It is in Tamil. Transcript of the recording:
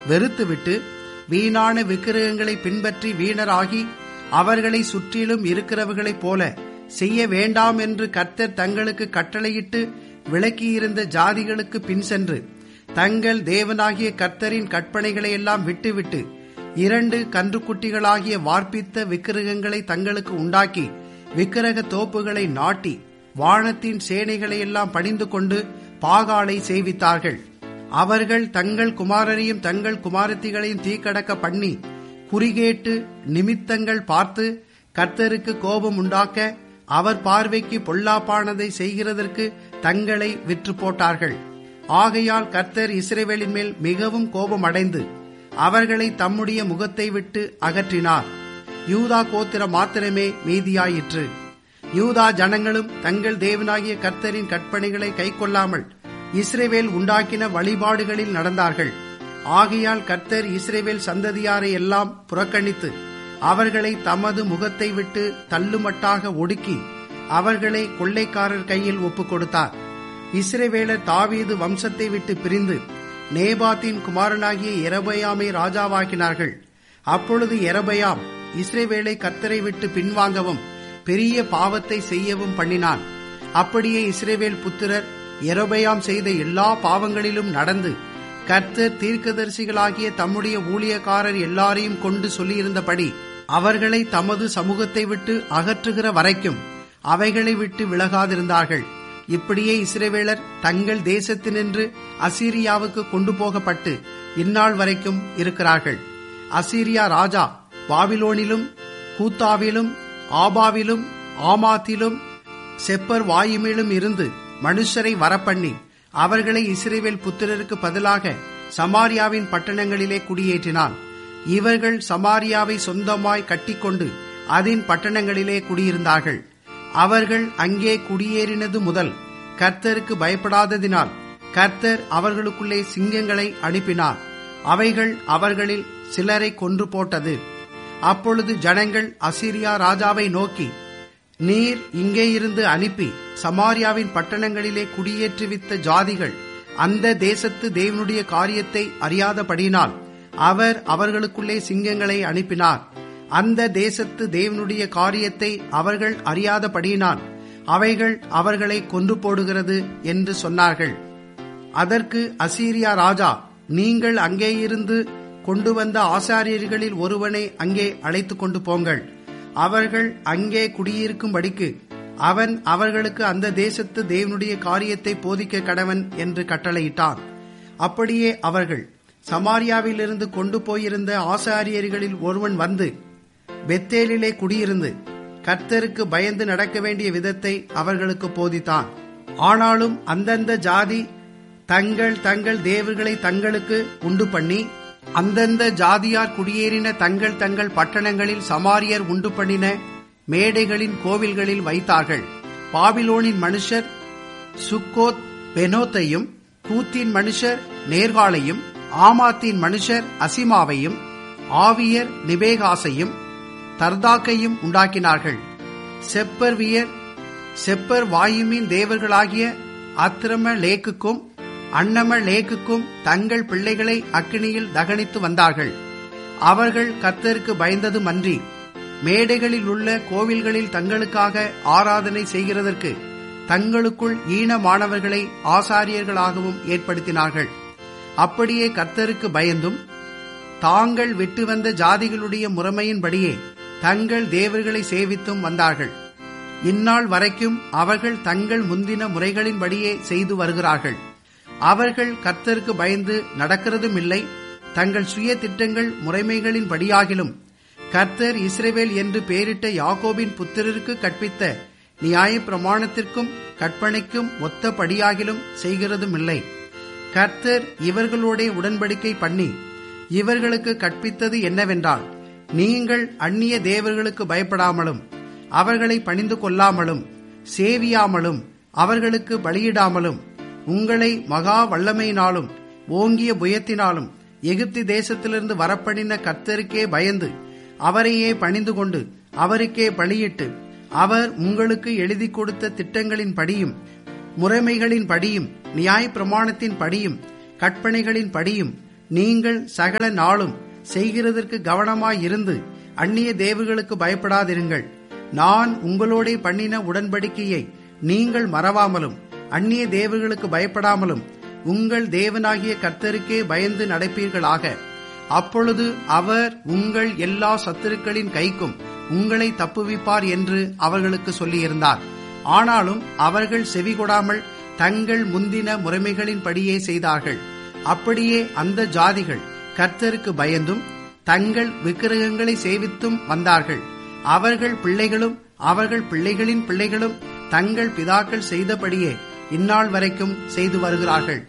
வெறுத்துவிட்டு வீணான விக்கிரகங்களை பின்பற்றி வீணராகி அவர்களை சுற்றிலும் இருக்கிறவர்களைப் போல செய்ய வேண்டாம் என்று கர்த்தர் தங்களுக்கு கட்டளையிட்டு விளக்கியிருந்த ஜாதிகளுக்கு பின் சென்று தங்கள் தேவனாகிய கர்த்தரின் கற்பனைகளை எல்லாம் விட்டுவிட்டு இரண்டு கன்றுக்குட்டிகளாகிய வார்ப்பித்த விக்கிரகங்களை தங்களுக்கு உண்டாக்கி விக்கிரக தோப்புகளை நாட்டி வானத்தின் சேனைகளை எல்லாம் பணிந்து கொண்டு பாகாலை சேவித்தார்கள் அவர்கள் தங்கள் குமாரரையும் தங்கள் குமாரத்திகளையும் தீக்கடக்க பண்ணி குறிகேட்டு நிமித்தங்கள் பார்த்து கர்த்தருக்கு கோபம் உண்டாக்க அவர் பார்வைக்கு பொல்லாப்பானதை செய்கிறதற்கு தங்களை விற்று போட்டார்கள் ஆகையால் கர்த்தர் இஸ்ரேவேலின் மேல் மிகவும் கோபம் அடைந்து அவர்களை தம்முடைய முகத்தை விட்டு அகற்றினார் யூதா கோத்திரம் மாத்திரமே மீதியாயிற்று யூதா ஜனங்களும் தங்கள் தேவனாகிய கர்த்தரின் கற்பனைகளை கைக்கொள்ளாமல் இஸ்ரேவேல் உண்டாக்கின வழிபாடுகளில் நடந்தார்கள் ஆகையால் கர்த்தர் இஸ்ரேவேல் சந்ததியாரை எல்லாம் புறக்கணித்து அவர்களை தமது முகத்தை விட்டு தள்ளுமட்டாக ஒடுக்கி அவர்களை கொள்ளைக்காரர் கையில் ஒப்புக் கொடுத்தார் இஸ்ரேவேலர் தாவீது வம்சத்தை விட்டு பிரிந்து நேபாத்தின் குமாரனாகிய எரபயாமை ராஜாவாக்கினார்கள் அப்பொழுது எரபயாம் இஸ்ரேவேலை கர்த்தரை விட்டு பின்வாங்கவும் பெரிய பாவத்தை செய்யவும் பண்ணினான் அப்படியே இஸ்ரேவேல் புத்திரர் எரபயாம் செய்த எல்லா பாவங்களிலும் நடந்து கர்த்தர் தீர்க்கதரிசிகளாகிய தம்முடைய ஊழியக்காரர் எல்லாரையும் கொண்டு சொல்லியிருந்தபடி அவர்களை தமது சமூகத்தை விட்டு அகற்றுகிற வரைக்கும் அவைகளை விட்டு விலகாதிருந்தார்கள் இப்படியே இஸ்ரேவேலர் தங்கள் தேசத்தினின்று அசீரியாவுக்கு கொண்டு போகப்பட்டு இந்நாள் வரைக்கும் இருக்கிறார்கள் அசீரியா ராஜா பாபிலோனிலும் கூத்தாவிலும் ஆபாவிலும் ஆமாத்திலும் செப்பர் வாயுமிலும் இருந்து மனுஷரை வரப்பண்ணி அவர்களை இஸ்ரேவேல் புத்திரருக்கு பதிலாக சமாரியாவின் பட்டணங்களிலே குடியேற்றினான் இவர்கள் சமாரியாவை சொந்தமாய் கட்டிக்கொண்டு அதன் பட்டணங்களிலே குடியிருந்தார்கள் அவர்கள் அங்கே குடியேறினது முதல் கர்த்தருக்கு பயப்படாததினால் கர்த்தர் அவர்களுக்குள்ளே சிங்கங்களை அனுப்பினார் அவைகள் அவர்களில் சிலரை கொன்று போட்டது அப்பொழுது ஜனங்கள் அசிரியா ராஜாவை நோக்கி நீர் இங்கே இருந்து அனுப்பி சமாரியாவின் பட்டணங்களிலே குடியேற்றுவித்த ஜாதிகள் அந்த தேசத்து தேவனுடைய காரியத்தை அறியாதபடியினால் அவர் அவர்களுக்குள்ளே சிங்கங்களை அனுப்பினார் அந்த தேசத்து தேவனுடைய காரியத்தை அவர்கள் அறியாதபடியினால் அவைகள் அவர்களை கொன்று போடுகிறது என்று சொன்னார்கள் அதற்கு அசீரியா ராஜா நீங்கள் அங்கே இருந்து கொண்டு வந்த ஆசாரியர்களில் ஒருவனை அங்கே அழைத்து கொண்டு போங்கள் அவர்கள் அங்கே குடியிருக்கும்படிக்கு அவன் அவர்களுக்கு அந்த தேசத்து தேவனுடைய காரியத்தை போதிக்க கடவன் என்று கட்டளையிட்டான் அப்படியே அவர்கள் சமாரியாவிலிருந்து கொண்டு போயிருந்த ஆசாரியர்களில் ஒருவன் வந்து பெத்தேலிலே குடியிருந்து கர்த்தருக்கு பயந்து நடக்க வேண்டிய விதத்தை அவர்களுக்கு போதித்தான் ஆனாலும் அந்தந்த ஜாதி தங்கள் தங்கள் தேவர்களை தங்களுக்கு உண்டு பண்ணி அந்தந்த ஜாதியார் குடியேறின தங்கள் தங்கள் பட்டணங்களில் சமாரியர் உண்டு பண்ணின மேடைகளின் கோவில்களில் வைத்தார்கள் பாபிலோனின் மனுஷர் சுக்கோத் பெனோத்தையும் கூத்தின் மனுஷர் நேர்காலையும் ஆமாத்தின் மனுஷர் அசிமாவையும் ஆவியர் நிபேகாசையும் தர்தாக்கையும் உண்டாக்கினார்கள் செப்பர்வியர் செப்பர் வாயுமின் தேவர்களாகிய அத்திரம லேக்குக்கும் அன்னம லேக்குக்கும் தங்கள் பிள்ளைகளை அக்கினியில் தகனித்து வந்தார்கள் அவர்கள் கர்த்தருக்கு பயந்ததும் அன்றி மேடைகளில் உள்ள கோவில்களில் தங்களுக்காக ஆராதனை செய்கிறதற்கு தங்களுக்குள் ஈனமானவர்களை ஆசாரியர்களாகவும் ஏற்படுத்தினார்கள் அப்படியே கர்த்தருக்கு பயந்தும் தாங்கள் விட்டு வந்த ஜாதிகளுடைய முறைமையின்படியே தங்கள் தேவர்களை சேவித்தும் வந்தார்கள் இந்நாள் வரைக்கும் அவர்கள் தங்கள் முந்தின முறைகளின்படியே செய்து வருகிறார்கள் அவர்கள் கர்த்தருக்கு பயந்து நடக்கிறதும் இல்லை தங்கள் சுய திட்டங்கள் முறைமைகளின் படியாகிலும் கர்த்தர் இஸ்ரேவேல் என்று பெயரிட்ட யாக்கோபின் புத்திரருக்கு கற்பித்த நியாய பிரமாணத்திற்கும் கற்பனைக்கும் ஒத்தபடியாகிலும் செய்கிறதும் இல்லை கர்த்தர் இவர்களோட உடன்படிக்கை பண்ணி இவர்களுக்கு கற்பித்தது என்னவென்றால் நீங்கள் அந்நிய தேவர்களுக்கு பயப்படாமலும் அவர்களை பணிந்து கொள்ளாமலும் சேவியாமலும் அவர்களுக்கு பலியிடாமலும் உங்களை மகா வல்லமையினாலும் ஓங்கிய புயத்தினாலும் எகிப்து தேசத்திலிருந்து வரப்படின கர்த்தருக்கே பயந்து அவரையே பணிந்து கொண்டு அவருக்கே பலியிட்டு அவர் உங்களுக்கு எழுதி கொடுத்த திட்டங்களின் படியும் முறைமைகளின் படியும் நியாய பிரமாணத்தின் படியும் கற்பனைகளின் படியும் நீங்கள் சகல நாளும் செய்கிறதற்கு கவனமாயிருந்து அந்நிய தேவர்களுக்கு பயப்படாதிருங்கள் நான் உங்களோடே பண்ணின உடன்படிக்கையை நீங்கள் மறவாமலும் அந்நிய தேவர்களுக்கு பயப்படாமலும் உங்கள் தேவனாகிய கர்த்தருக்கே பயந்து நடப்பீர்களாக அப்பொழுது அவர் உங்கள் எல்லா சத்துருக்களின் கைக்கும் உங்களை தப்புவிப்பார் என்று அவர்களுக்கு சொல்லியிருந்தார் ஆனாலும் அவர்கள் செவிகொடாமல் தங்கள் முந்தின முறைமைகளின்படியே செய்தார்கள் அப்படியே அந்த ஜாதிகள் கர்த்தருக்கு பயந்தும் தங்கள் விக்கிரகங்களை சேவித்தும் வந்தார்கள் அவர்கள் பிள்ளைகளும் அவர்கள் பிள்ளைகளின் பிள்ளைகளும் தங்கள் பிதாக்கள் செய்தபடியே இந்நாள் வரைக்கும் செய்து வருகிறார்கள்